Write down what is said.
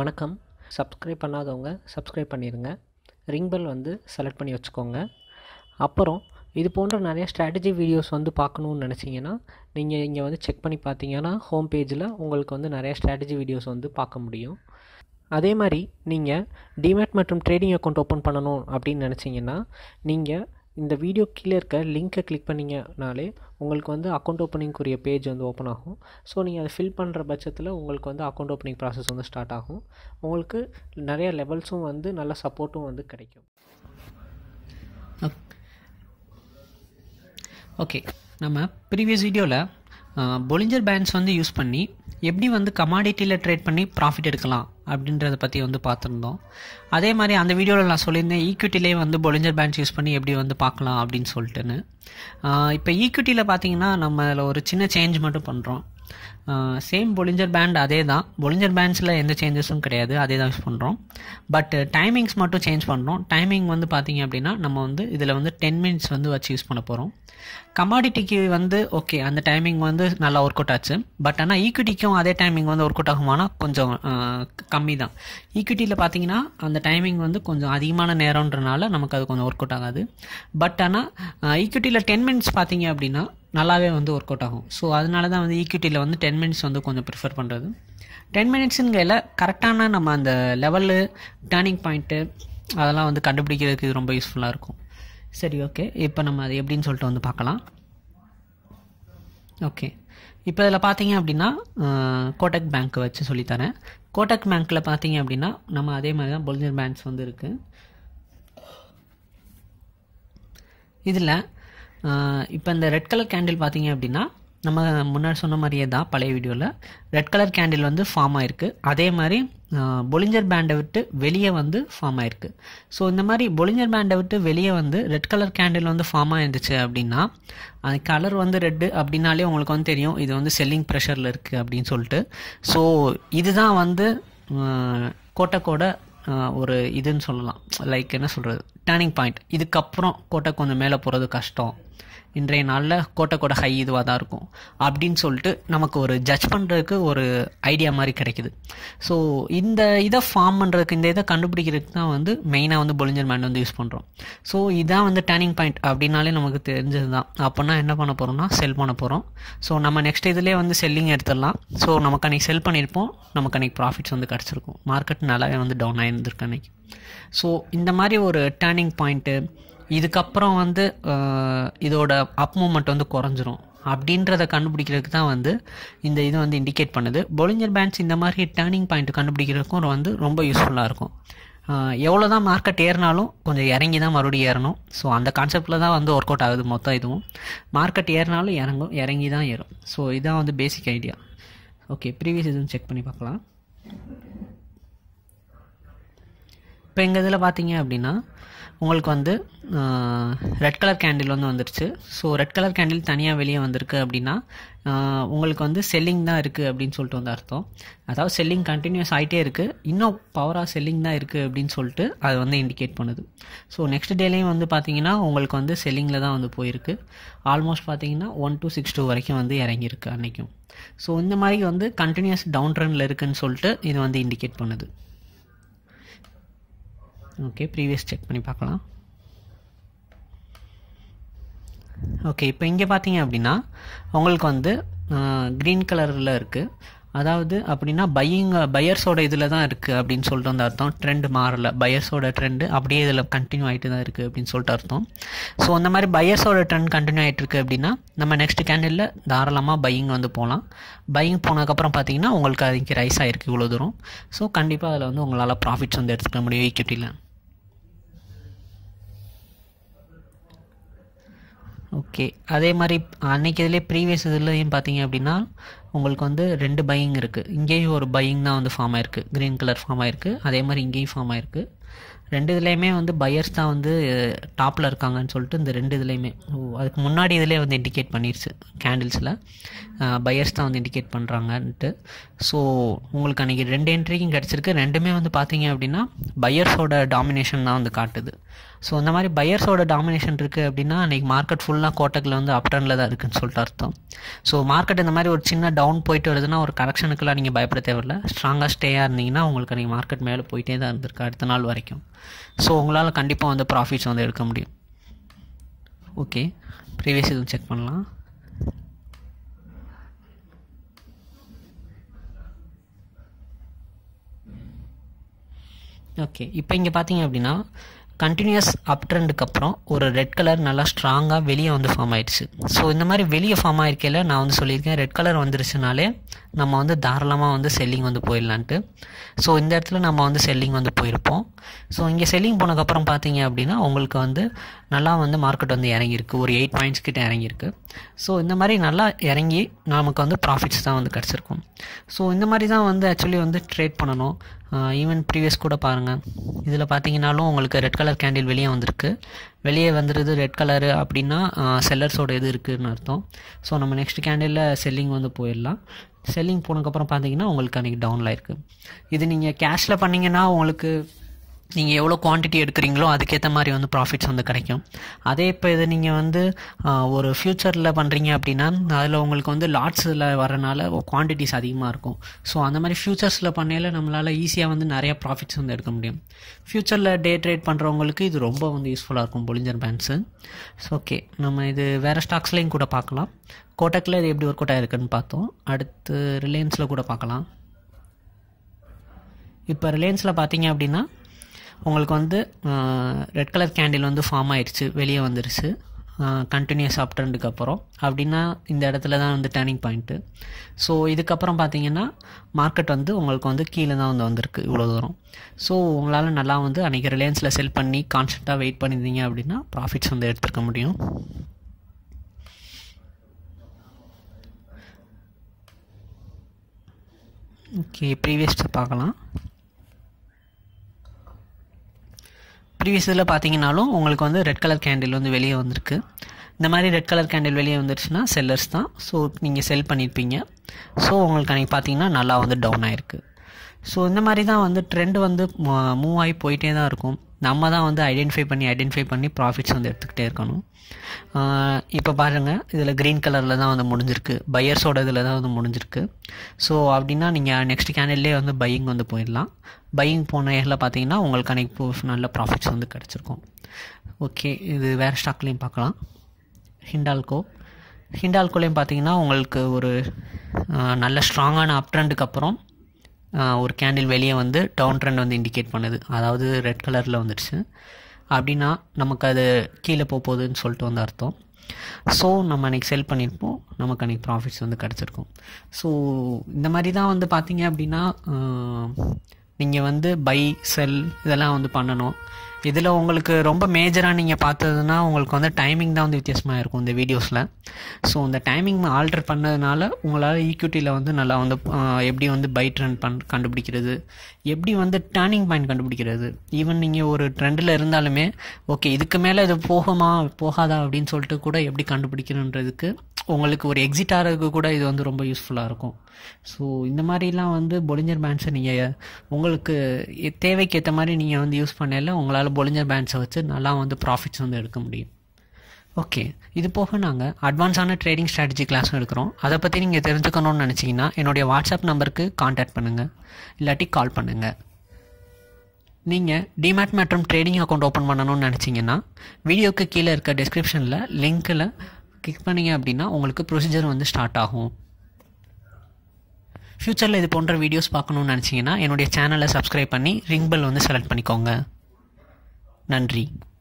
வணக்கம் சப்ஸ்கிரைப் பண்ணாதவங்க சப்ஸ்கிரைப் பண்ணிடுங்க ரிங் பெல் வந்து செலக்ட் பண்ணி வச்சுக்கோங்க அப்புறம் இது போன்ற நிறைய ஸ்ட்ராட்டஜி வீடியோஸ் வந்து பார்க்கணுன்னு நினச்சிங்கன்னா நீங்கள் இங்கே வந்து செக் பண்ணி பார்த்தீங்கன்னா ஹோம் பேஜில் உங்களுக்கு வந்து நிறைய ஸ்ட்ராட்டஜி வீடியோஸ் வந்து பார்க்க முடியும் அதே மாதிரி நீங்கள் டிமேட் மற்றும் ட்ரேடிங் அக்கௌண்ட் ஓப்பன் பண்ணணும் அப்படின்னு நினச்சிங்கன்னா நீங்கள் இந்த வீடியோ கீழே இருக்க லிங்க்கை கிளிக் பண்ணிங்கனாலே உங்களுக்கு வந்து அக்கௌண்ட் ஓப்பனிங்குரிய பேஜ் வந்து ஓப்பன் ஆகும் ஸோ நீங்கள் அதை ஃபில் பண்ணுற பட்சத்தில் உங்களுக்கு வந்து அக்கௌண்ட் ஓப்பனிங் ப்ராசஸ் வந்து ஸ்டார்ட் ஆகும் உங்களுக்கு நிறைய லெவல்ஸும் வந்து நல்ல சப்போர்ட்டும் வந்து கிடைக்கும் ஓகே நம்ம ப்ரீவியஸ் வீடியோவில் பொலிஞ்சர் பேண்ட்ஸ் வந்து யூஸ் பண்ணி எப்படி வந்து கமாடிட்டியில் ட்ரேட் பண்ணி ப்ராஃபிட் எடுக்கலாம் அப்படின்றத பற்றி வந்து பார்த்துருந்தோம் அதே மாதிரி அந்த வீடியோவில் நான் சொல்லியிருந்தேன் ஈக்விட்டிலே வந்து பொலிஞ்சர் பேண்ட்ஸ் யூஸ் பண்ணி எப்படி வந்து பார்க்கலாம் அப்படின்னு சொல்லிட்டுன்னு இப்போ ஈக்விட்டியில் பார்த்தீங்கன்னா நம்ம அதில் ஒரு சின்ன சேஞ்ச் மட்டும் பண்ணுறோம் சேம் பொலிஞ்சர் பேண்ட் அதே தான் பொலிஞ்சர் பேண்ட்ஸில் எந்த சேஞ்சஸும் கிடையாது அதே தான் யூஸ் பண்ணுறோம் பட் டைமிங்ஸ் மட்டும் சேஞ்ச் பண்ணுறோம் டைமிங் வந்து பார்த்தீங்க அப்படின்னா நம்ம வந்து இதில் வந்து டென் மினிட்ஸ் வந்து வச்சு யூஸ் பண்ண போகிறோம் கமாடிட்டிக்கு வந்து ஓகே அந்த டைமிங் வந்து நல்லா ஒர்க் அவுட் ஆச்சு பட் ஆனால் ஈக்விட்டிக்கும் அதே டைமிங் வந்து ஒர்க் அவுட் ஆகுமானா கொஞ்சம் கம்மி தான் ஈக்விட்டியில் பார்த்தீங்கன்னா அந்த டைமிங் வந்து கொஞ்சம் அதிகமான நேரம்ன்றனால நமக்கு அது கொஞ்சம் ஒர்க் அவுட் ஆகாது பட் ஆனால் ஈக்விட்டியில் டென் மினிட்ஸ் பார்த்தீங்க அப்படின்னா நல்லாவே வந்து ஒர்க் அவுட் ஆகும் ஸோ அதனால தான் வந்து ஈக்விட்டியில் வந்து டென் மினிட்ஸ் வந்து கொஞ்சம் ப்ரிஃபர் பண்ணுறது டென் மினிட்ஸுங்கையில் கரெக்டான நம்ம அந்த லெவலு டேர்னிங் பாயிண்ட்டு அதெல்லாம் வந்து கண்டுபிடிக்கிறதுக்கு இது ரொம்ப யூஸ்ஃபுல்லாக இருக்கும் சரி ஓகே இப்போ நம்ம அது எப்படின்னு சொல்லிட்டு வந்து பார்க்கலாம் ஓகே இப்போ இதில் பார்த்தீங்க அப்படின்னா கோட்டக் பேங்க் வச்சு சொல்லித்தரேன் கோட்டக் பேங்க்கில் பார்த்தீங்க அப்படின்னா நம்ம அதே மாதிரி தான் பொலிஞ்சர் பேங்க்ஸ் வந்து இருக்குது இதில் இப்போ இந்த ரெட் கலர் கேண்டில் பார்த்தீங்க அப்படின்னா நம்ம முன்னாடி சொன்ன மாதிரியே தான் பழைய வீடியோவில் ரெட் கலர் கேண்டில் வந்து ஃபார்ம் ஆயிருக்கு அதே மாதிரி பொலிஞ்சர் பேண்டை விட்டு வெளியே வந்து ஃபார்ம் ஆயிருக்கு ஸோ இந்த மாதிரி பொலிஞ்சர் பேண்டை விட்டு வெளியே வந்து ரெட் கலர் கேண்டில் வந்து ஃபார்ம் ஆயிருந்துச்சு அப்படின்னா அது கலர் வந்து ரெட்டு அப்படின்னாலே உங்களுக்கு வந்து தெரியும் இது வந்து செல்லிங் ப்ரெஷரில் இருக்குது அப்படின்னு சொல்லிட்டு ஸோ இதுதான் வந்து கோட்டக்கோட ஒரு இதுன்னு சொல்லலாம் லைக் என்ன சொல்கிறது டேர்னிங் பாயிண்ட் இதுக்கப்புறம் கோட்டை கொஞ்சம் மேலே போகிறது கஷ்டம் இன்றைய நாளில் கோட்டைக்கோட ஹை இதுவாக தான் இருக்கும் அப்படின்னு சொல்லிட்டு நமக்கு ஒரு ஜட்ஜ் பண்ணுறதுக்கு ஒரு ஐடியா மாதிரி கிடைக்குது ஸோ இந்த இதை ஃபார்ம் பண்ணுறதுக்கு இந்த இதை கண்டுபிடிக்கிறதுக்கு தான் வந்து மெயினாக வந்து பொலிஞ்சர் மேண்ட் வந்து யூஸ் பண்ணுறோம் ஸோ இதான் வந்து டேர்னிங் பாயிண்ட் அப்படின்னாலே நமக்கு தெரிஞ்சது தான் அப்போனா என்ன பண்ண போகிறோம்னா செல் பண்ண போகிறோம் ஸோ நம்ம நெக்ஸ்ட் இதுலேயே வந்து செல்லிங் எடுத்துடலாம் ஸோ நமக்கு அன்றைக்கி செல் பண்ணியிருப்போம் நமக்கு அன்றைக்கி ப்ராஃபிட்ஸ் வந்து கிடச்சிருக்கும் மார்க்கெட் நல்லாவே வந்து டவுன் ஆகிருந்திருக்கு அன்றைக்கி ஸோ இந்த மாதிரி ஒரு டேர்னிங் பாயிண்ட்டு இதுக்கப்புறம் வந்து இதோட அப் மூமெண்ட் வந்து குறைஞ்சிரும் அப்படின்றத கண்டுபிடிக்கிறதுக்கு தான் வந்து இந்த இது வந்து இண்டிகேட் பண்ணுது பொலிஞ்சர் பேண்ட்ஸ் இந்த மாதிரி டேர்னிங் பாயிண்ட் கண்டுபிடிக்கிறதுக்கும் வந்து ரொம்ப யூஸ்ஃபுல்லாக இருக்கும் எவ்வளோ தான் மார்க்கெட் ஏறினாலும் கொஞ்சம் இறங்கி தான் மறுபடியும் ஏறணும் ஸோ அந்த கான்செப்டில் தான் வந்து ஒர்க் அவுட் ஆகுது மொத்தம் இதுவும் மார்க்கெட் ஏறினாலும் இறங்கும் இறங்கி தான் ஏறும் ஸோ இதான் வந்து பேசிக் ஐடியா ஓகே ப்ரீவியஸ் இதுவும் செக் பண்ணி பார்க்கலாம் இப்போ எங்கள் இதில் பார்த்தீங்க அப்படின்னா உங்களுக்கு வந்து ரெட் கலர் கேண்டில் வந்து வந்துருச்சு ஸோ ரெட் கலர் கேண்டில் தனியாக வெளியே வந்திருக்கு அப்படின்னா உங்களுக்கு வந்து செல்லிங் தான் இருக்குது அப்படின்னு சொல்லிட்டு வந்து அர்த்தம் அதாவது செல்லிங் கண்டினியூஸ் ஆகிட்டே இருக்குது இன்னும் பவராக செல்லிங் தான் இருக்குது அப்படின்னு சொல்லிட்டு அது வந்து இண்டிகேட் பண்ணுது ஸோ நெக்ஸ்ட் டேலையும் வந்து பார்த்தீங்கன்னா உங்களுக்கு வந்து செல்லிங்கில் தான் வந்து போயிருக்கு ஆல்மோஸ்ட் பார்த்தீங்கன்னா ஒன் டூ சிக்ஸ் டூ வரைக்கும் வந்து இறங்கியிருக்கு அன்றைக்கும் ஸோ இந்த மாதிரி வந்து கண்டினியூஸ் டவுன் ட்ரெண்டில் இருக்குதுன்னு சொல்லிட்டு இது வந்து இண்டிகேட் பண்ணுது ஓகே ப்ரீவியஸ் செக் பண்ணி பார்க்கலாம் ஓகே இப்போ இங்கே பார்த்தீங்க அப்படின்னா உங்களுக்கு வந்து க்ரீன் கலரில் இருக்குது அதாவது அப்படின்னா பையிங் பையர்ஸோட இதில் தான் இருக்குது அப்படின்னு சொல்லிட்டு வந்து அர்த்தம் ட்ரெண்ட் மாறல பையர்ஸோட ட்ரெண்டு அப்படியே இதில் கண்டினியூ ஆகிட்டு தான் இருக்குது அப்படின்னு சொல்லிட்டு அர்த்தம் ஸோ அந்த மாதிரி பையர்ஸோட ட்ரெண்ட் கண்டினியூ ஆகிட்டு இருக்குது அப்படின்னா நம்ம நெக்ஸ்ட் கேண்டிலில் தாராளமாக பையிங் வந்து போகலாம் பையிங் போனதுக்கப்புறம் பார்த்தீங்கன்னா உங்களுக்கு அதுக்கு ரைஸ் ஆகிருக்கு இவ்வளோ தூரம் ஸோ கண்டிப்பாக அதில் வந்து உங்களால் ப்ராஃபிட்ஸ் வந்து எடுத்துக்க முடியும் ஈக்விட்டியில் ஓகே அதே மாதிரி அன்றைக்கி இதிலே ப்ரீவியஸ் இதுலேயும் பார்த்தீங்க அப்படின்னா உங்களுக்கு வந்து ரெண்டு பையிங் இருக்குது இங்கேயும் ஒரு பையிங் தான் வந்து ஃபார்ம் ஆயிருக்கு க்ரீன் கலர் ஃபார்ம் ஆயிருக்கு அதே மாதிரி இங்கேயும் ஃபார்ம் ஆயிருக்கு ரெண்டு இதுலேயுமே வந்து பையர்ஸ் தான் வந்து டாப்பில் இருக்காங்கன்னு சொல்லிட்டு இந்த ரெண்டு இதுலேயுமே அதுக்கு முன்னாடி இதிலே வந்து இண்டிகேட் பண்ணிடுச்சு கேண்டில்ஸில் பையர்ஸ் தான் வந்து இண்டிகேட் பண்ணுறாங்கன்ட்டு ஸோ உங்களுக்கு அன்றைக்கி ரெண்டு என்ட்ரிக்கும் கிடச்சிருக்கு ரெண்டுமே வந்து பார்த்தீங்க அப்படின்னா பையர்ஸோட டாமினேஷன் தான் வந்து காட்டுது ஸோ இந்த மாதிரி பையர்ஸோட டாமினேஷன் இருக்குது அப்படின்னா அன்றைக்கி மார்க்கெட் ஃபுல்லாக கோட்டக்கில் வந்து அப்டர்னில் தான் இருக்குதுன்னு சொல்லிட்டு அர்த்தம் ஸோ மார்க்கெட் இந்த மாதிரி ஒரு சின்ன டவுன் போயிட்டு வருதுன்னா ஒரு கரெக்ஷனுக்குலாம் நீங்கள் பயப்பட தேவையில்ல ஸ்ட்ராங்காக ஸ்டேயாக இருந்தீங்கன்னா உங்களுக்கு நீங்கள் மார்க்கெட் மேலே போயிட்டே தான் இருந்திருக்கு அடுத்த நாள் வரைக்கும் ஸோ உங்களால் கண்டிப்பாக வந்து ப்ராஃபிட்ஸ் வந்து எடுக்க முடியும் ஓகே ப்ரீவியஸ் இதுவும் செக் பண்ணலாம் ஓகே இப்போ இங்கே பார்த்தீங்க அப்படின்னா கண்டினியூஸ் அப் ட்ரெண்டுக்கு அப்புறம் ஒரு ரெட் கலர் நல்லா ஸ்ட்ராங்காக வெளியே வந்து ஃபார்ம் ஆயிடுச்சு ஸோ இந்த மாதிரி வெளியே ஃபார்ம் ஆயிருக்கையில் நான் வந்து சொல்லியிருக்கேன் ரெட் கலர் வந்துருச்சுனாலே நம்ம வந்து தாராளமாக வந்து செல்லிங் வந்து போயிடலான்ட்டு ஸோ இந்த இடத்துல நம்ம வந்து செல்லிங் வந்து போயிருப்போம் ஸோ இங்கே செல்லிங் போனதுக்கப்புறம் பார்த்தீங்க அப்படின்னா உங்களுக்கு வந்து நல்லா வந்து மார்க்கெட் வந்து இறங்கியிருக்கு ஒரு எயிட் பாயிண்ட்ஸ் கிட்ட இறங்கியிருக்கு ஸோ இந்த மாதிரி நல்லா இறங்கி நமக்கு வந்து ப்ராஃபிட்ஸ் தான் வந்து கிடச்சிருக்கும் ஸோ இந்த மாதிரி தான் வந்து ஆக்சுவலி வந்து ட்ரேட் பண்ணணும் ஈவன் ப்ரீவியஸ் கூட பாருங்கள் இதில் பார்த்தீங்கன்னாலும் உங்களுக்கு ரெட் கலர் கேண்டில் வெளியே வந்திருக்கு வெளியே வந்துடுது ரெட் கலரு அப்படின்னா செல்லர்ஸோட இது இருக்குதுன்னு அர்த்தம் ஸோ நம்ம நெக்ஸ்ட் கேண்டிலில் செல்லிங் வந்து போயிடலாம் செல்லிங் போனதுக்கப்புறம் பார்த்தீங்கன்னா உங்களுக்கு அன்றைக்கி டவுனில் இருக்குது இது நீங்கள் கேஷில் பண்ணிங்கன்னா உங்களுக்கு நீங்கள் எவ்வளோ குவான்டிட்டி எடுக்கிறீங்களோ அதுக்கேற்ற மாதிரி வந்து ப்ராஃபிட்ஸ் வந்து கிடைக்கும் அதே இப்போ இது நீங்கள் வந்து ஒரு ஃப்யூச்சரில் பண்ணுறீங்க அப்படின்னா அதில் உங்களுக்கு வந்து லாட்ஸில் வரனால குவான்டிட்டிஸ் அதிகமாக இருக்கும் ஸோ அந்த மாதிரி ஃப்யூச்சர்ஸில் பண்ணையில் நம்மளால் ஈஸியாக வந்து நிறையா ப்ராஃபிட்ஸ் வந்து எடுக்க முடியும் ஃப்யூச்சரில் டே ட்ரேட் பண்ணுறவங்களுக்கு இது ரொம்ப வந்து யூஸ்ஃபுல்லாக இருக்கும் பொலிஞ்சர் பேண்ட்ஸு ஸோ ஓகே நம்ம இது வேறு ஸ்டாக்ஸ்லேயும் கூட பார்க்கலாம் கோட்டக்கில் இது எப்படி ஒர்க் அவுட் ஆயிருக்குன்னு பார்த்தோம் அடுத்து ரிலையன்ஸில் கூட பார்க்கலாம் இப்போ ரிலையன்ஸில் பார்த்தீங்க அப்படின்னா உங்களுக்கு வந்து ரெட் கலர் கேண்டில் வந்து ஃபார்ம் ஆயிடுச்சு வெளியே வந்துருச்சு கண்டினியூஸ் அப் ட்ரெண்டுக்கு அப்புறம் அப்படின்னா இந்த இடத்துல தான் வந்து டேர்னிங் பாயிண்ட்டு ஸோ இதுக்கப்புறம் பார்த்தீங்கன்னா மார்க்கெட் வந்து உங்களுக்கு வந்து கீழே தான் வந்து வந்திருக்கு இவ்வளோ தூரம் ஸோ உங்களால் நல்லா வந்து அன்றைக்கி ரிலையன்ஸில் செல் பண்ணி கான்ஸ்டண்ட்டாக வெயிட் பண்ணியிருந்தீங்க அப்படின்னா ப்ராஃபிட்ஸ் வந்து எடுத்துருக்க முடியும் ஓகே ப்ரீவியஸ் பார்க்கலாம் ப்ரீவியஸ் இதில் பார்த்தீங்கனாலும் உங்களுக்கு வந்து ரெட் கலர் கேண்டில் வந்து வெளியே வந்திருக்கு இந்த மாதிரி ரெட் கலர் கேண்டில் வெளியே வந்துருச்சுன்னா செல்லர்ஸ் தான் ஸோ நீங்கள் செல் பண்ணியிருப்பீங்க ஸோ உங்களுக்கு அன்றைக்கி பார்த்தீங்கன்னா நல்லா வந்து டவுன் ஆகிருக்கு ஸோ இந்த மாதிரி தான் வந்து ட்ரெண்ட் வந்து மூவ் ஆகி போயிட்டே தான் இருக்கும் நம்ம தான் வந்து ஐடென்டிஃபை பண்ணி ஐடென்டிஃபை பண்ணி ப்ராஃபிட்ஸ் வந்து எடுத்துக்கிட்டே இருக்கணும் இப்போ பாருங்கள் இதில் க்ரீன் கலரில் தான் வந்து முடிஞ்சிருக்கு பையர்ஸோட இதில் தான் வந்து முடிஞ்சிருக்கு ஸோ அப்படின்னா நீங்கள் நெக்ஸ்ட் கேனல்லே வந்து பையிங் வந்து போயிடலாம் பையிங் போன இயரில் பார்த்தீங்கன்னா உங்களுக்கு அன்றைக்கி நல்ல ப்ராஃபிட்ஸ் வந்து கிடச்சிருக்கும் ஓகே இது வேறு ஸ்டாக்லேயும் பார்க்கலாம் ஹிண்டால்கோ ஹிண்டால்கோலையும் பார்த்தீங்கன்னா உங்களுக்கு ஒரு நல்ல ஸ்ட்ராங்கான அப் ட்ரெண்டுக்கு அப்புறம் ஒரு கேண்டில் வெளியே வந்து டவுன் ட்ரெண்ட் வந்து இண்டிகேட் பண்ணுது அதாவது ரெட் கலரில் வந்துடுச்சு அப்படின்னா நமக்கு அது கீழே போக போகுதுன்னு சொல்லிட்டு வந்து அர்த்தம் ஸோ நம்ம அன்றைக்கி செல் பண்ணியிருப்போம் நமக்கு அன்றைக்கி ப்ராஃபிட்ஸ் வந்து கிடச்சிருக்கும் ஸோ இந்த மாதிரி தான் வந்து பார்த்தீங்க அப்படின்னா நீங்கள் வந்து பை செல் இதெல்லாம் வந்து பண்ணணும் இதில் உங்களுக்கு ரொம்ப மேஜராக நீங்கள் பார்த்ததுன்னா உங்களுக்கு வந்து டைமிங் தான் வந்து வித்தியாசமாக இருக்கும் இந்த வீடியோஸில் ஸோ இந்த டைமிங் ஆல்டர் பண்ணதுனால உங்களால் ஈக்விட்டியில் வந்து நல்லா வந்து எப்படி வந்து பை ட்ரெண்ட் பண் கண்டுபிடிக்கிறது எப்படி வந்து டேர்னிங் பாயிண்ட் கண்டுபிடிக்கிறது ஈவன் நீங்கள் ஒரு ட்ரெண்டில் இருந்தாலுமே ஓகே இதுக்கு மேலே இது போகுமா போகாதா அப்படின்னு சொல்லிட்டு கூட எப்படி கண்டுபிடிக்கணுன்றதுக்கு உங்களுக்கு ஒரு எக்ஸிட் ஆகிறதுக்கு கூட இது வந்து ரொம்ப யூஸ்ஃபுல்லாக இருக்கும் ஸோ இந்த மாதிரிலாம் வந்து பொலிஞ்சர் பேண்ட்ஸை நீங்கள் உங்களுக்கு தேவைக்கு ஏற்ற மாதிரி நீங்கள் வந்து யூஸ் பண்ணல உங்களால் பொலிஞ்சர் பேண்ட்ஸை வச்சு நல்லா வந்து ப்ராஃபிட்ஸ் வந்து எடுக்க முடியும் ஓகே இது போக நாங்கள் அட்வான்ஸான ட்ரேடிங் ஸ்ட்ராட்டஜி கிளாஸும் எடுக்கிறோம் அதை பற்றி நீங்கள் தெரிஞ்சுக்கணும்னு நினச்சிங்கன்னா என்னுடைய வாட்ஸ்அப் நம்பருக்கு காண்டாக்ட் பண்ணுங்கள் இல்லாட்டி கால் பண்ணுங்கள் நீங்கள் டிமேட் மற்றும் ட்ரேடிங் அக்கௌண்ட் ஓப்பன் பண்ணணும்னு நினச்சிங்கன்னா வீடியோக்கு கீழே இருக்க டிஸ்கிரிப்ஷனில் லிங்க்கில் கிளிக் பண்ணிங்க அப்படின்னா உங்களுக்கு ப்ரொசீஜர் வந்து ஸ்டார்ட் ஆகும் ஃப்யூச்சரில் இது போன்ற வீடியோஸ் பார்க்கணுன்னு நினச்சிங்கன்னா என்னுடைய சேனலை சப்ஸ்கிரைப் பண்ணி ரிங் பெல் வந்து செலக்ட் பண்ணிக்கோங்க நன்றி